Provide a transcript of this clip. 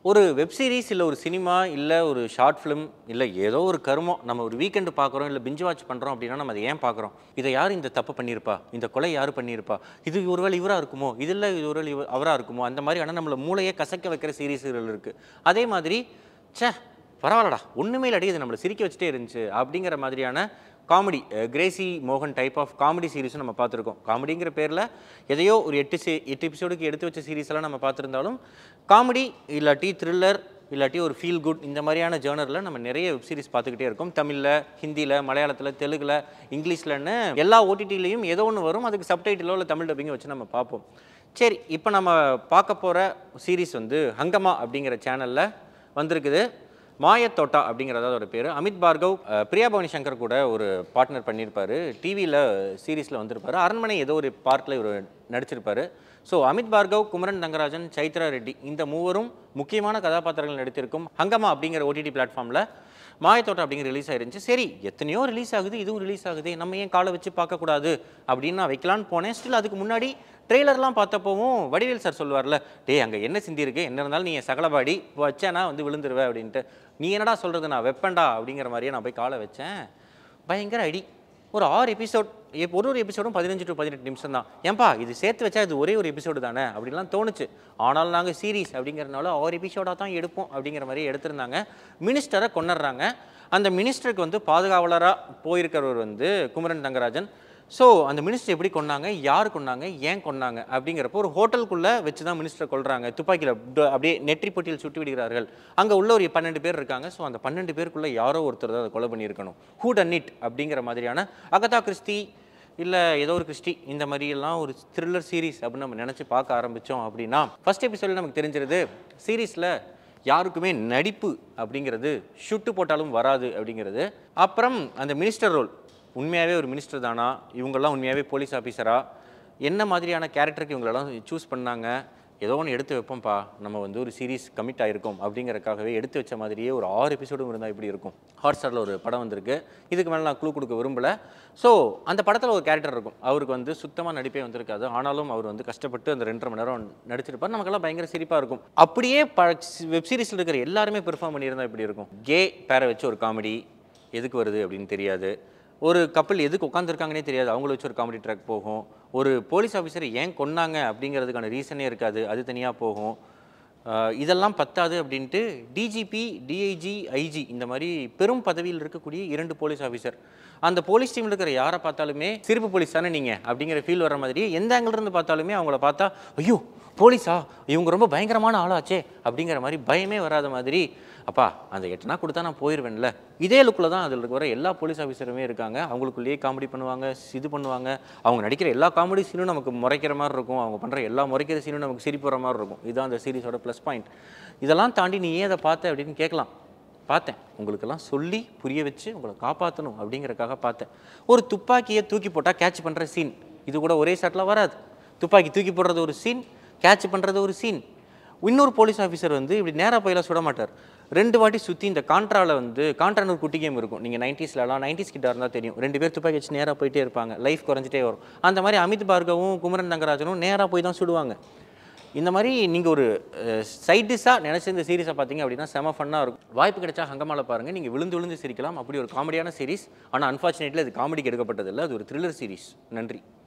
ஒரு web series இல்லை ஒரு சினிமா இல்லை ஒரு ஷார்ட் ஃபிலிம் இல்லை ஏதோ ஒரு கருமம் நம்ம ஒரு வீக்கெண்டு பார்க்குறோம் இல்லை பிஞ்சு வாட்ச் பண்ணுறோம் அப்படின்னா நம்ம அதை ஏன் பார்க்குறோம் இதை யார் இந்த தப்பு பண்ணியிருப்பா இந்த கொலை யார் பண்ணியிருப்பா இது ஒருவேளை இவராக இருக்குமோ இதில் இது ஒருவேளை இவ அவராக இருக்குமோ அந்த மாதிரி ஆனால் நம்மளை மூளையை கசக்க வைக்கிற சீரீஸ்கள் இருக்குது அதே மாதிரி ச்சே பரவாயில்லடா ஒன்றுமே இல்லடி இது நம்மளை சிரிக்க வச்சுட்டே இருந்துச்சு அப்படிங்கிற மாதிரியான காமெடி கிரேசி மோகன் டைப் ஆஃப் காமெடி சீரிஸும் நம்ம பார்த்துருக்கோம் காமெடிங்கிற பேரில் எதையோ ஒரு எட்டு சே எட்டு எபிசோடுக்கு எடுத்து வச்ச சீரிஸ் எல்லாம் நம்ம பார்த்துருந்தாலும் காமெடி இல்லாட்டி த்ரில்லர் இல்லாட்டி ஒரு ஃபீல் குட் இந்த மாதிரியான ஜேர்னரில் நம்ம நிறைய வெப் சீரிஸ் பார்த்துக்கிட்டே இருக்கோம் தமிழில் ஹிந்தியில் மலையாளத்தில் தெலுங்கில் இங்கிலீஷ்லன்னு எல்லா ஓடிடிலையும் ஏதோ ஒன்று வரும் அதுக்கு சப்டைட்டிலோ இல்லை தமிழ் டப்பிங்கோ வச்சு நம்ம பார்ப்போம் சரி இப்போ நம்ம பார்க்க போகிற சீரிஸ் வந்து ஹங்கமா அப்படிங்கிற சேனலில் வந்திருக்குது மாயத்தோட்டா அப்படிங்கிறது அதோட பேர் அமித் பார்கவ் அஹ், பிரியா பவானி சங்கர் கூட ஒரு பார்ட்னர் பண்ணியிருப்பாரு டிவியில் சீரிஸில் வந்திருப்பாரு அரண்மனை ஏதோ ஒரு பார்ட்டில் இவர் நடிச்சிருப்பாரு ஸோ அமித் பார்கவ் குமரன் தங்கராஜன் சைத்ரா ரெட்டி இந்த மூவரும் முக்கியமான கதாபாத்திரங்கள் நடித்திருக்கும் ஹங்கமா அப்படிங்கிற ஓடிடி பிளாட்ஃபார்மில் மாயத்தோட்டம் அப்படிங்கிற ரிலீஸ் ஆயிருந்துச்சு சரி எத்தனையோ ரிலீஸ் ஆகுது இதுவும் ரிலீஸ் ஆகுது நம்ம ஏன் காலை வச்சு பார்க்கக்கூடாது அப்படின்னு நான் வைக்கலான்னு போனேன் ஸ்டில் அதுக்கு முன்னாடி ட்ரெய்லர்லாம் பார்த்தப்போவும் வடிவேல் சார் சொல்லுவார்ல டேய் அங்கே என்ன சிந்தி இருக்கு என்ன இருந்தாலும் நீ என் சகலபாடி வச்சேனா வந்து விழுந்துருவேன் அப்படின்ட்டு நீ என்னடா சொல்கிறது நான் வெப்பேன்டா அப்படிங்கிற மாதிரியே நான் போய் காலை வச்சேன் பயங்கர அடி ஒரு ஆறு எபிசோட் ஒரு ஒரு எபிசோடும் பதினஞ்சு டு பதினெட்டு நிமிஷம் தான் ஏன்பா இது சேர்த்து வச்சா இது ஒரே ஒரு எபிசோடு தானே அப்படிலாம் தோணுச்சு ஆனாலும் நாங்கள் சீரிஸ் அப்படிங்கிறனால ஆறு எபிசோடாக தான் எடுப்போம் அப்படிங்கிற மாதிரி எடுத்திருந்தாங்க மினிஸ்டரை கொண்டுடுறாங்க அந்த மினிஸ்டருக்கு வந்து பாதுகாவலராக போயிருக்கிறவர் வந்து குமரன் தங்கராஜன் ஸோ அந்த மினிஸ்டர் எப்படி கொண்டாங்க யார் கொண்டாங்க ஏன் கொண்டாங்க அப்படிங்கிறப்போ ஒரு ஹோட்டலுக்குள்ளே வச்சு தான் மினிஸ்டர் கொள்றாங்க துப்பாக்கியில் அப்படியே நெற்றி பொட்டியில் சுட்டு விடுகிறார்கள் அங்கே உள்ள ஒரு பன்னெண்டு பேர் இருக்காங்க ஸோ அந்த பன்னெண்டு பேருக்குள்ளே யாரோ ஒருத்தர் தான் அதை கொலை பண்ணியிருக்கணும் ஹூ டன் இட் அப்படிங்கிற மாதிரியான அகதா கிறிஸ்டி இல்லை ஏதோ ஒரு கிறிஸ்டி இந்த மாதிரி எல்லாம் ஒரு த்ரில்லர் சீரிஸ் அப்படின்னு நம்ம நினச்சி பார்க்க ஆரம்பித்தோம் அப்படின்னா ஃபர்ஸ்ட் எபிசோடில் நமக்கு தெரிஞ்சிருது சீரீஸில் யாருக்குமே நடிப்பு அப்படிங்கிறது ஷுட்டு போட்டாலும் வராது அப்படிங்கிறது அப்புறம் அந்த மினிஸ்டர் ரோல் உண்மையாகவே ஒரு மினிஸ்டர் தானா இவங்கெல்லாம் உண்மையாகவே போலீஸ் ஆஃபீஸரா என்ன மாதிரியான கேரக்டருக்கு இவங்களெல்லாம் சூஸ் பண்ணாங்க ஏதோ ஒன்று எடுத்து வைப்போம்ப்பா நம்ம வந்து ஒரு சீரிஸ் கமிட் ஆயிருக்கோம் அப்படிங்கறக்காகவே எடுத்து வச்ச மாதிரியே ஒரு ஆறு எபிசோடும் இருந்தால் இப்படி இருக்கும் ஹாட் ஸ்டாரில் ஒரு படம் வந்திருக்கு இதுக்கு மேலே நான் க்ளூ கொடுக்க விரும்பல ஸோ அந்த படத்தில் ஒரு கேரக்டர் இருக்கும் அவருக்கு வந்து சுத்தமாக நடிப்பே வந்திருக்காது ஆனாலும் அவர் வந்து கஷ்டப்பட்டு அந்த ரெண்டரை மணி நேரம் நடிச்சிருப்பார் நமக்கெல்லாம் பயங்கர சிரிப்பாக இருக்கும் அப்படியே ப வெப் சீரிஸில் இருக்கிற எல்லாருமே பெர்ஃபார்ம் பண்ணியிருந்தா இப்படி இருக்கும் கே பேரை வச்சு ஒரு காமெடி எதுக்கு வருது அப்படின்னு தெரியாது ஒரு கப்பல் எதுக்கு உட்காந்துருக்காங்கன்னே தெரியாது அவங்கள வச்சு ஒரு காமெடி ட்ராக் போகும் ஒரு போலீஸ் ஆஃபீஸர் ஏன் கொன்னாங்க அப்படிங்கிறதுக்கான ரீசனே இருக்காது அது தனியாக போகும் ஆஹ் இதெல்லாம் பத்தாது அப்படின்ட்டு டிஜிபி டிஐஜி ஐஜி இந்த மாதிரி பெரும் பதவியில் இருக்கக்கூடிய இரண்டு போலீஸ் ஆஃபீஸர் அந்த போலீஸ் டீமில் இருக்கிற யாரை பார்த்தாலுமே சிறப்பு போலீஸ் தானே நீங்கள் அப்படிங்கிற ஃபீல் வர மாதிரி எந்த angle இருந்து பார்த்தாலுமே அவங்கள பார்த்தா ஐயோ போலீஸா இவங்க ரொம்ப பயங்கரமான ஆளாச்சே அப்படிங்கிற மாதிரி பயமே வராத மாதிரி அப்பா அந்த எட்டனா கொடுத்தா நான் போயிடுவேன்ல இதே லுக்கில் தான் அதில் இருக்கிற எல்லா போலீஸ் ஆஃபீஸருமே இருக்காங்க அவங்களுக்குள்ளேயே காமெடி பண்ணுவாங்க இது பண்ணுவாங்க அவங்க நடிக்கிற எல்லா காமெடி சீனும் நமக்கு முறைக்கிற மாதிரி இருக்கும் அவங்க பண்ணுற எல்லா முறைக்கிற சீனும் நமக்கு சிரிப்பு வர மாதிரி இருக்கும் இதுதான் அந்த சீரிஸோட ப்ளஸ் பாயிண்ட் இதெல்லாம் தாண்டி நீ ஏன் அதை பார்த்த அப்படின்னு கேட்கலாம் பார்த்தேன் உங்களுக்கெல்லாம் சொல்லி புரிய வச்சு உங்களை காப்பாற்றணும் அப்படிங்கறக்காக பார்த்தேன் ஒரு துப்பாக்கியை தூக்கி போட்டால் கேட்ச் பண்ணுற சீன் இது கூட ஒரே ஷாட்டில் வராது துப்பாக்கி தூக்கி போடுறது ஒரு சீன் கேட்ச் பண்ணுறது ஒரு சீன் இன்னொரு போலீஸ் ஆஃபீஸர் வந்து இப்படி நேராக போயெல்லாம் சுட மாட்டார் ரெண்டு வாட்டி சுற்றி இந்த கான்ட்ராவில் வந்து கான்ட்ரான்னு ஒரு குட்டி கேம் இருக்கும் நீங்கள் நைன்ட்டீஸ்லலாம் நைன்டிஸ் கிட்ட இருந்தால் தெரியும் ரெண்டு பேர் துப்பாக்கி வச்சு நேராக போயிட்டே இருப்பாங்க லைஃப் குறைஞ்சிட்டே வரும் அந்த மாதிரி அமித் பார்கவும் குமரன் தங்கராஜனும் நேராக போய் தான் சுடுவாங்க இந்த மாதிரி நீங்கள் ஒரு சைட் டிஷ்ஷாக நினச்ச இந்த சீரிஸை பார்த்தீங்க அப்படின்னா செம ஃபன்னாக இருக்கும் வாய்ப்பு கிடைச்சா ஹங்கமால பாருங்கள் நீங்கள் விழுந்து விழுந்து சிரிக்கலாம் அப்படி ஒரு காமெடியான சீரிஸ் ஆனால் அன்ஃபார்ச்சுனேட்லி அது காமெடிக்கு எடுக்கப்பட்டதில்லை அது ஒரு த்ரில்லர் சீரிஸ் நன்றி